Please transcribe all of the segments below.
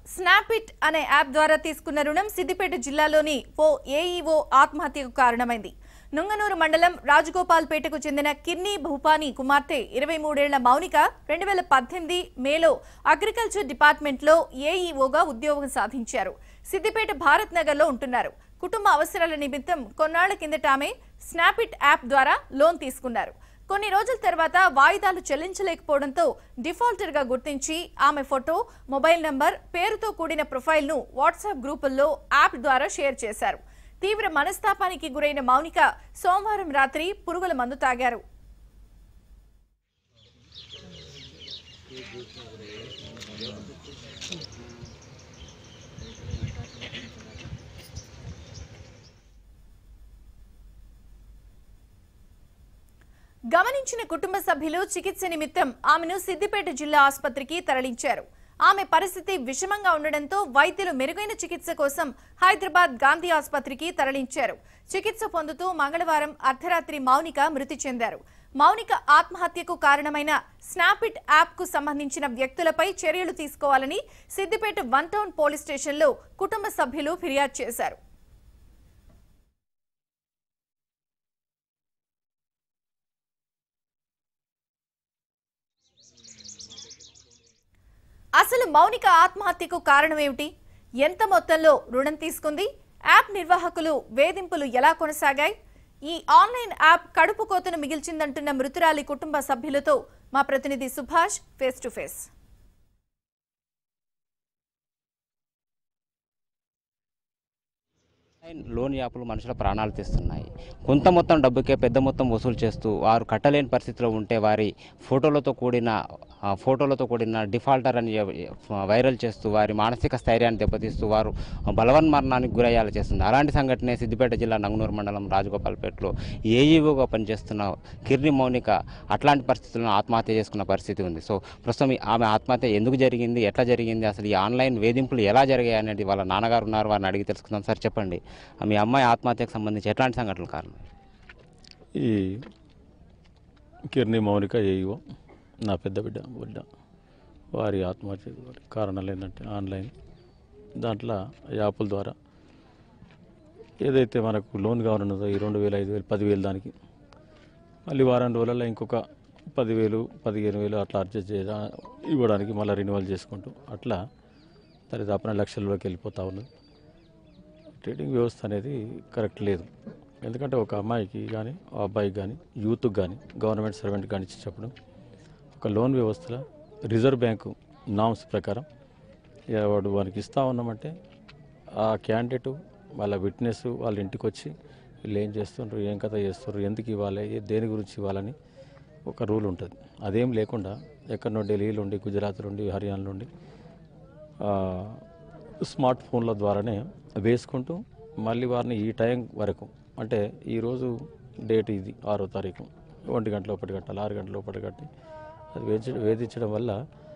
స్నాపిట్ అనే యాప్ ద్వారా తీసుకున్న రుణం సిద్దిపేట జిల్లాలోని ఓ ఏఈఓ ఆత్మహత్యకు కారణమైంది నుంగనూరు మండలం రాజగోపాల్పేటకు చెందిన కిర్నీ భూపాని కుమార్తె ఇరవై మూడేళ్ల మౌనిక రెండు వేల పద్దెనిమిది మేలో అగ్రికల్చర్ డిపార్ట్మెంట్లో ఏఈఓగా ఉద్యోగం సాధించారు సిద్దిపేట భారత్ నగర్లో ఉంటున్నారు కుటుంబ అవసరాల నిమిత్తం కొన్నాళ్ల కిందట ఆమె స్నాపిట్ యాప్ ద్వారా లోన్ తీసుకున్నారు కొన్ని రోజుల తర్వాత వాయిదాలు చెల్లించలేకపోవడంతో డిఫాల్టర్ గా గుర్తించి ఆమె ఫోటో మొబైల్ నంబర్ పేరుతో కూడిన ప్రొఫైల్ ను వాట్సాప్ గ్రూపుల్లో యాప్ ద్వారా షేర్ చేశారు తీవ్ర మనస్తాపానికి గురైన మౌనిక సోమవారం రాత్రి పురుగుల మందు తాగారు గమనించిన కుటుంబ సభ్యులు చికిత్స నిమిత్తం ఆమెను సిద్దిపేట జిల్లా ఆసుపత్రికి తరలించారు ఆమె పరిస్థితి విషమంగా ఉండడంతో వైద్యులు మెరుగైన చికిత్స కోసం హైదరాబాద్ గాంధీ ఆసుపత్రికి తరలించారు చికిత్స పొందుతూ మంగళవారం అర్ధరాత్రి మౌనిక మృతి చెందారు మౌనిక ఆత్మహత్యకు కారణమైన స్నాపిట్ యాప్ కు సంబంధించిన వ్యక్తులపై చర్యలు తీసుకోవాలని సిద్దిపేట వన్ టౌన్ పోలీస్ స్టేషన్లో కుటుంబ సభ్యులు ఫిర్యాదు చేశారు అసలు మౌనిక ఆత్మహత్యకు కారణమేమిటి ఎంత మొత్తంలో రుణం తీసుకుంది యాప్ నిర్వాహకులు వేధింపులు ఎలా కొనసాగాయి ఈ ఆన్లైన్ యాప్ కడుపు కోతను మిగిల్చిందంటున్న మృతురాలి కుటుంబ సభ్యులతో మా ప్రతినిధి Subhash face to face online loan యాప్లు మనుషుల ప్రాణాలు తీస్తున్నాయి కొంత మొత్తం డబ్బుకే పెద్ద మొత్తం వసూలు చేస్తూ వారు కట్టలేని పరిస్థితిలో ఉంటే వారి ఫోటోలతో కూడిన ఆ, ఫోటోలతో కూడిన డిఫాల్టర్ అని ఎ- వైరల్ చేస్తూ వారి మానసిక స్థైర్యాన్ని దెబ్బతీస్తూ వారు బలవన్మరణానికి గురయ్యేలా చేస్తుంది అలాంటి సంఘటనే సిద్దిపేట జిల్లా నంగనూరు మండలం రాజగోపాల్పేటలో ఏఈఓగా పనిచేస్తున్న కిర్ని మౌనిక అట్లాంటి పరిస్థితుల్లో ఆత్మహత్య చేసుకున్న పరిస్థితి ఉంది సో ప్రస్తుతం ఈ- ఆమె ఆత్మహత్య ఎందుకు జరిగింది ఎట్లా జరిగింది అసలు ఈ ఆన్లైన్ వేధింపులు ఎలా జరిగాయి అనేది వాళ్ళ నాన్నగారు ఉన్నారు వారిని అడిగి తెలుసుకుందాం సార్ చెప్పండి మీ అమ్మాయి ఆత్మహత్యకు సంబంధించి ఎట్లాంటి సంఘటనలు కారణం ఈ కిర్ని మౌనిక ఏఈఓ నా పెద్ద బిడ్డ బిడ్డ వారి ఆత్మహత్య వారి కారణాలు ఏంటంటే ఆన్లైన్ దాంట్లో యాప్ల ద్వారా ఏదైతే మనకు లోన్ కావాలన్నదో ఈ రెండు వేలు ఐదు వేలు పదివేలు దానికి మళ్ళీ వారం రోజులలో ఇంకొక పదివేలు పదిహేను వేలు అట్లా అడ్జస్ట్ చేయ ఇవ్వడానికి మళ్ళీ రెన్యువల్ చేసుకుంటూ అట్లా దరిదాపున లక్షల్లోకి వెళ్ళిపోతూ ఉన్నది ట్రేడింగ్ వ్యవస్థ అనేది కరెక్ట్ లేదు ఎందుకంటే ఒక అమ్మాయికి కానీ ఆ అబ్బాయికి కానీ యూత్కి కానీ గవర్నమెంట్ సర్వెంట్ కానీ ఇచ్చేటప్పుడు ఒక లోన్ వ్యవస్థలో రిజర్వ్ బ్యాంకు నామ్స్ ప్రకారం ఇక వాడు వానికి ఇస్తా ఉన్నామంటే ఆ క్యాండిడేట్ వాళ్ళ విట్నెస్ వాళ్ళ ఇంటికి వచ్చి వీళ్ళు ఏం చేస్తుండ్రు ఏం కథ చేస్తుండ్రు ఎందుకు ఇవ్వాలి ఏ- దేని గురించి ఇవ్వాలని ఒక రూల్ ఉంటుంది అదేం లేకుండా ఎక్కడనో ఢిల్లీలో ఉండి గుజరాత్ నుండి హర్యానా నుండి ఆ, స్మార్ట్ ఫోన్ల ద్వారానే వేసుకుంటూ మళ్ళీ వారిని ఈ టైం వరకు అంటే ఈరోజు డేట్ ఇది ఆరో తారీఖు ఒంటి గంటల ఒకటి గంటలు ఆరు గంటల ఒకటి గంట అది వేచి వేధించడం వల్ల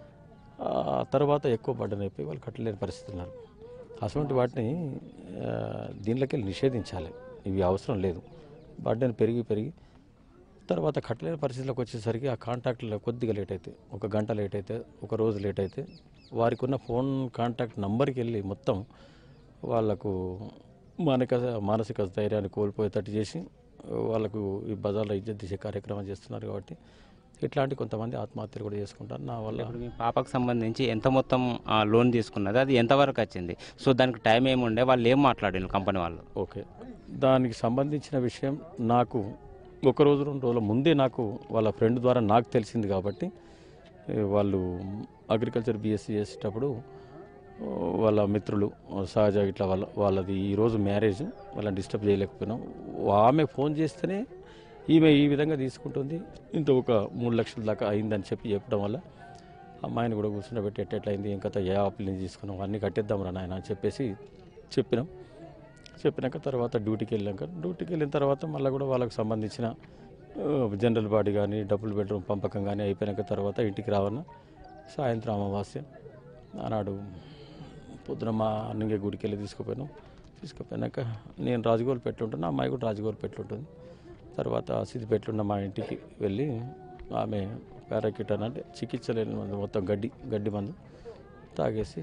ఆ తర్వాత ఎక్కువ బడ్డన్ అయిపోయి వాళ్ళు కట్టలేని పరిస్థితి ఉన్నారు అటువంటి వాటిని ఆ, దీనిలోకి వెళ్ళి నిషేధించాలి ఇవి అవసరం లేదు బడ్డన్ పెరిగి పెరిగి తర్వాత కట్టలేని పరిస్థితిలోకి వచ్చేసరికి ఆ కాంటాక్ట్లో కొద్దిగా లేట్ అయితే ఒక గంట లేట్ అయితే ఒక రోజు లేట్ అయితే వారికి ఉన్న ఫోన్ కాంటాక్ట్ నంబర్కి వెళ్ళి మొత్తం వాళ్ళకు మానసిక మానసిక ధైర్యాన్ని కోల్పోయేటట్టు చేసి వాళ్ళకు ఈ బజార్లో ఇజ్జత్ తీసే కార్యక్రమం చేస్తున్నారు కాబట్టి ఇట్లాంటి కొంతమంది ఆత్మహత్యలు కూడా చేసుకుంటారు నా వల్ల ఇప్పుడు మీ పాపకు సంబంధించి ఎంత మొత్తం ఆ, లోన్ తీసుకున్నది అది ఎంతవరకు వచ్చింది సో దానికి టైం ఏమి ఉండే వాళ్ళు ఏం మాట్లాడారు కంపెనీ వాళ్ళు ఓకే దానికి సంబంధించిన విషయం నాకు ఒక రోజు రెండు రోజుల ముందే నాకు వాళ్ళ ఫ్రెండ్ ద్వారా నాకు తెలిసింది కాబట్టి ఏ, వాళ్ళు అగ్రికల్చర్ బీఎస్సీ చేసేటప్పుడు ఓ, వాళ్ళ మిత్రులు సహజ ఇట్లా వాళ్ళ వాళ్ళది ఈరోజు మ్యారేజ్ వాళ్ళని డిస్టర్బ్ చేయలేకపోయినాం ఆమె ఫోన్ చేస్తేనే ఈమె ఈ విధంగా తీసుకుంటుంది ఇంత ఒక మూడు లక్షల దాకా అయిందని చెప్పి చెప్పడం వల్ల అమ్మాయిని కూడా కూర్చుండబెట్టి ఎట్టెట్లయింది ఇంకా ఏ ఆపిల్ నుంచి తీసుకున్నాం అన్నీ కట్టేద్దాం రా నాయన అని చెప్పేసి చెప్పినాం చెప్పినాక తర్వాత డ్యూటీకి వెళ్ళాక డ్యూటీకి వెళ్ళిన తర్వాత మళ్ళీ కూడా వాళ్ళకి సంబంధించిన ఆ, జనరల్ బాడీ కానీ డబుల్ బెడ్రూమ్ పంపకం కానీ అయిపోయినాక తర్వాత ఇంటికి రావన్న సాయంత్రం అమావాస్య ఆనాడు పొద్దున మా అన్నంగే గుడికి వెళ్ళి తీసుకుపోయాను తీసుకుపోయినాక నేను రాజగోలు పెట్లుంటాను అమ్మాయి కూడా రాజగోలు పెట్లుంటుంది తర్వాత సిద్దిపేటలో ఉన్న మా ఇంటికి వెళ్ళి ఆమె పారాకిట్ అని అంటే చికిత్స లేని మందు మొత్తం గడ్డి గడ్డి మందు తాగేసి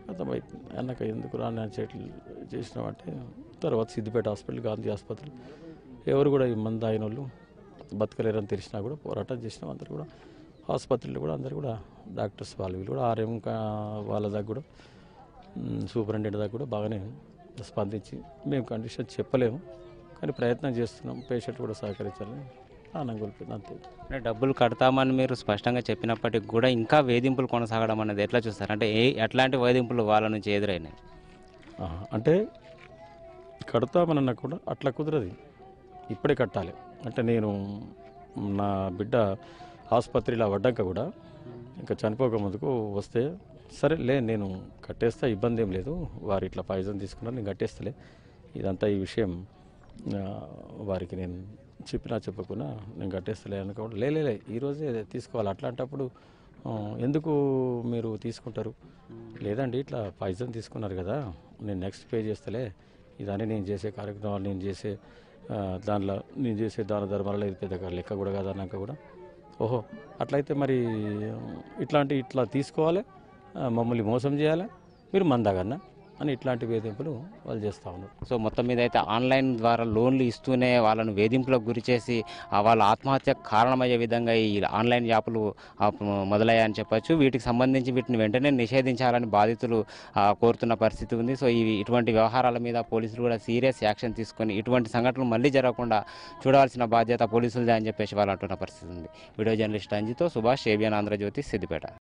అర్థమైపోయింది అన్నక ఎందుకు రా నేను చెట్లు చేసినామంటే తర్వాత సిద్దిపేట హాస్పిటల్ గాంధీ ఆసుపత్రి ఎవరు కూడా ఈ మంది అయిన వాళ్ళు బతకలేరని తెలిసినా కూడా పోరాటం చేసినాం అందరు కూడా ఆసుపత్రిలో కూడా అందరు కూడా డాక్టర్స్ వాళ్ళు వీళ్ళు కూడా ఆర్ఎం కా- వాళ్ళ దగ్గర కూడా మ్, సూపరింటెండెంట్ దగ్గర కూడా బాగానే స్పందించి మేము కండిషన్ చెప్పలేము కానీ ప్రయత్నం చేస్తున్నాం పేషెంట్ కూడా సహకరించాలని ఆనందం కోల్పోయింది అంతే అంటే డబ్బులు కడతామని మీరు స్పష్టంగా చెప్పినప్పటికీ కూడా ఇంకా వేధింపులు కొనసాగడం అనేది ఎట్లా చూస్తారు అంటే ఏ ఎట్లాంటి వేధింపులు వాళ్ళ నుంచి ఎదురైనాయి ఆహా, అంటే కడతామనన్నా కూడా అట్లా కుదరదు ఇప్పుడే కట్టాలి అంటే నేను నా బిడ్డ ఆసుపత్రిలో పడ్డాక కూడా ఇంకా చనిపోక ముందుకు వస్తే సరే లే నేను కట్టేస్తా ఇబ్బంది ఏం లేదు వారు ఇట్లా పాయిజన్ తీసుకున్నారు నేను కట్టేస్తలే ఇదంతా ఈ విషయం ఆ, వారికి నేను చెప్పినా చెప్పకున్నా నేను కట్టేస్తలే అనుకో లే లే, లే ఈరోజే తీసుకోవాలి అట్లాంటప్పుడు ఆ, ఎందుకు మీరు తీసుకుంటారు లేదండి ఇట్లా పాయిజన్ తీసుకున్నారు కదా నేను నెక్స్ట్ పే చేస్తలే ఇదని నేను చేసే కార్యక్రమాలు నేను చేసే ఆ, దానిలో నేను చేసే దాన ధర్మాలలో ఇది పెద్ద లెక్క కూడా కాదు అన్నాక కూడా ఓహో అట్లయితే మరి ఇట్లాంటి ఇట్లా తీసుకోవాలి ఆ, మమ్మల్ని మోసం చేయాలి మీరు మందాగన్నా అని ఇట్లాంటి వేధింపులు వాళ్ళు చేస్తూ ఉన్నారు సో మొత్తం మీద అయితే ఆన్లైన్ ద్వారా లోన్లు ఇస్తూనే వాళ్ళను వేధింపులకు గురి చేసి ఆ వాళ్ళ ఆత్మహత్య కారణమయ్యే విధంగా ఈ ఆన్లైన్ యాప్లు ఆ, మొదలయ్యాయని చెప్పొచ్చు వీటికి సంబంధించి వీటిని వెంటనే నిషేధించాలని బాధితులు ఆ, కోరుతున్న పరిస్థితి ఉంది సో ఇవి ఇటువంటి వ్యవహారాల మీద పోలీసులు కూడా సీరియస్ యాక్షన్ తీసుకొని ఇటువంటి సంఘటనలు మళ్ళీ జరగకుండా చూడాల్సిన బాధ్యత పోలీసులదే అని చెప్పేసి వాళ్ళు అంటున్న పరిస్థితి ఉంది వీడియో జర్నలిస్ట్ అంజితో సుభాష్ ఏబియన్ ఆంధ్రజ్యోతి సిద్దిపేట